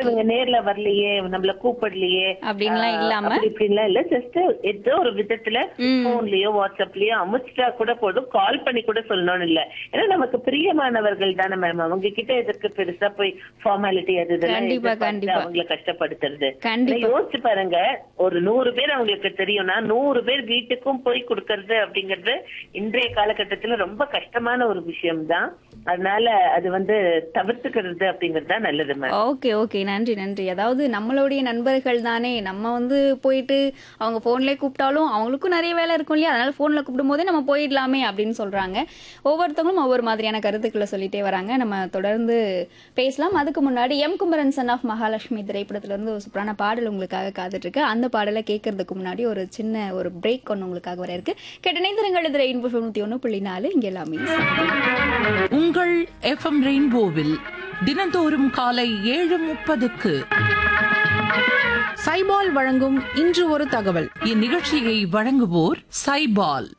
இவங்க நேர்ல வரலையே நம்மள கூப்பிடலையே அப்படின்லாம் ஆஹ், இல்லாம? அப்படி இப்படின்லாம் இல்ல ஜஸ்ட் ஏதோ ஒரு விதத்துல ம். போன்லயோ வாட்ஸ்அப்லயோ அமுச்சிட்டா கூட போதும் கால் பண்ணி கூட சொல்லணும்னு இல்ல ஏன்னா நமக்கு பிரியமானவர்கள் தானே மேம் அவங்க கிட்ட எதற்கு பெருசா போய் ஃபார்மாலிட்டி அது இதெல்லாம் கண்டிப்பா, எதிர்பார்த்து கண்டிப்பா. அவங்கள கஷ்டப்படுத்துறது கண்டிப்பா. ஆனா யோசிச்சு பாருங்க ஒரு நூறு பேர் அவங்களுக்கு தெரியும்னா நூறு பேர் வீட்டுக்கும் போய் கொடுக்கறது அப்படிங்கறது இன்றைய காலகட்டத்துல ரொம்ப கஷ்டமான ஒரு விஷயம் தான் அதனால அது வந்து தவிர்த்துக்கிறது அப்படிங்கிறது தான் நல்லது மேம் ஓகே ஓகே நன்றி நன்றி அதாவது நம்மளுடைய நண்பர்கள் தானே நம்ம வந்து போயிட்டு அவங்க போன்லயே கூப்பிட்டாலும் அவங்களுக்கும் நிறைய வேலை இருக்கும் இல்லையா அதனால போன்ல கூப்பிடும் போதே நம்ம போயிடலாமே அப்படின்னு சொல்றாங்க ஒவ்வொருத்தவங்களும் ஒவ்வொரு மாதிரியான கருத்துக்களை சொல்லிட்டே வராங்க நம்ம தொடர்ந்து பேசலாம் அதுக்கு முன்னாடி M Kumaran son of Mahalakshmi திரைப்படத்துல இருந்து ஒரு சூப்பரான பாடல் உங்களுக்காக காத்துட்டு இருக்கு அந்த பாடலை கேட்கறதுக்கு முன்னாடி ஒரு சின்ன ஒரு பிரேக் ஒன்று உங்களுக்காக வர இருக்கு கேட்ட நேந்திரங்கள் இது ரெயின்போ தொண்ணூத்தி ஒன்று புள்ளி நாலு இங்க எல்லாமே உங்கள் எஃப்எம் ரெயின்போவில் தினந்தோறும் காலை ஏழு முப்பதுக்கு சைபால் வழங்கும் இன்று ஒரு தகவல் இந்நிகழ்ச்சியை வழங்குவோர் சைபால்